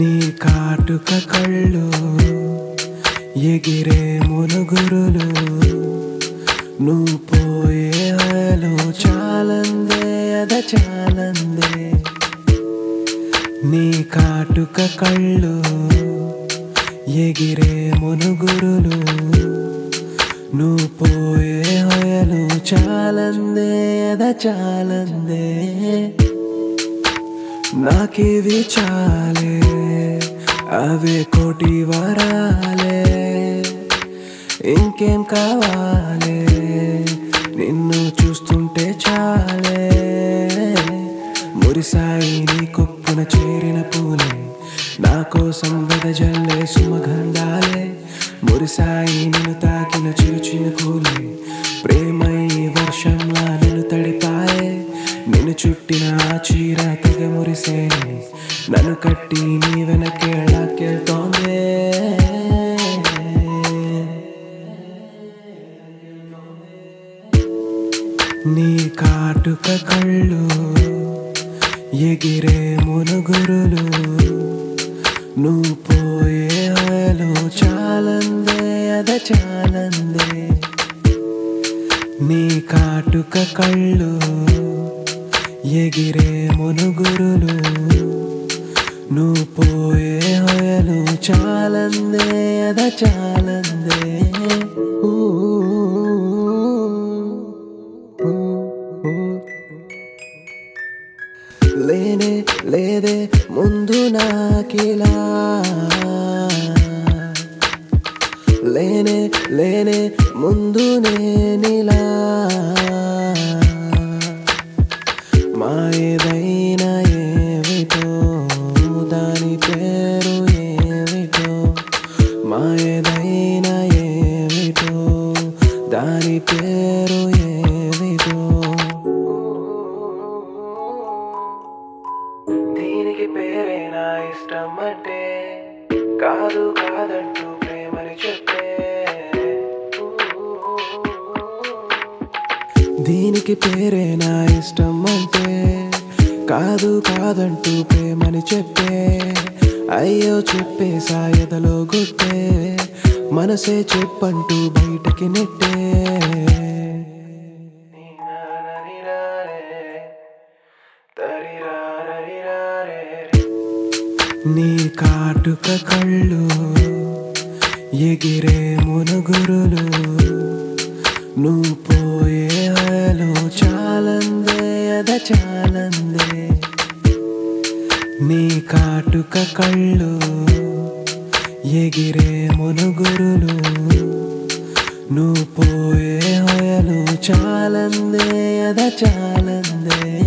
నీ కాటుక కళ్ళు ఎగిరే మునుగురులు నువ్వు పోయే హయలు చాలందే అద చాలందే నీ కాటుక కళ్ళు ఎగిరే మునుగురులు నువ్వు పోయే హయలు చాలందే అద చాలందే నాకిది చాలే అవే కోటి వరాలే ఇంకేం కావాలే నిన్ను చూస్తుంటే చాలే మురిసాయి నీ కొప్పున చేరిన పూలే నా కోసం వెదజల్లే సుమగంధాలే మురిసాయి నిన్ను తాకిన చిరుచిన కూలే ప్రేమై వర్షంలా నిన్ను తడిపాయే నిన్ను చుట్టిన ఆ చీర తెగ మురిసేనే నన్ను కట్టి నీ వెనకేళ్ళకెళ్తోందే నీ కాటుక కళ్ళు ఎగిరే మునుగురులు నువ్వు పోయే హయలు చాలందే అద చాలందే నీ కాటుక కళ్ళు ఎగిరే మునుగురులు నువ్వు పోయే హయలు చాలందే అద చాలందే ఊ, ఊ, ఊ. లేనే లేదే ముందు నాకిలా లేనే లేనే ముందు నేనిలా మాయదైన ఏమిటో దాని పేరు ఏమిటో మాయదైన ఏమిటో దాని పేరు ఏమిటో దీనికి పేరే నా ఇష్టం అంటే కాదు కాదంటూ ప్రేమని చెప్పే దీనికి పేరే నా ఇష్టం అంటే కాదు కాదంటూ ప్రేమని చెప్పే అయ్యో చెప్పే సాయదలో గుట్టే మనసే చెప్పంటూ బయటికి నెట్టే నీ కాటుక కళ్ళు ఎగిరే మునుగురులు నువ్వు పోయే హయలు చాలందే అద చాలందే నీ కాటుక కళ్ళు ఎగిరే మునుగురులు నువ్వు పోయే హయలు చాలందే అద చాలందే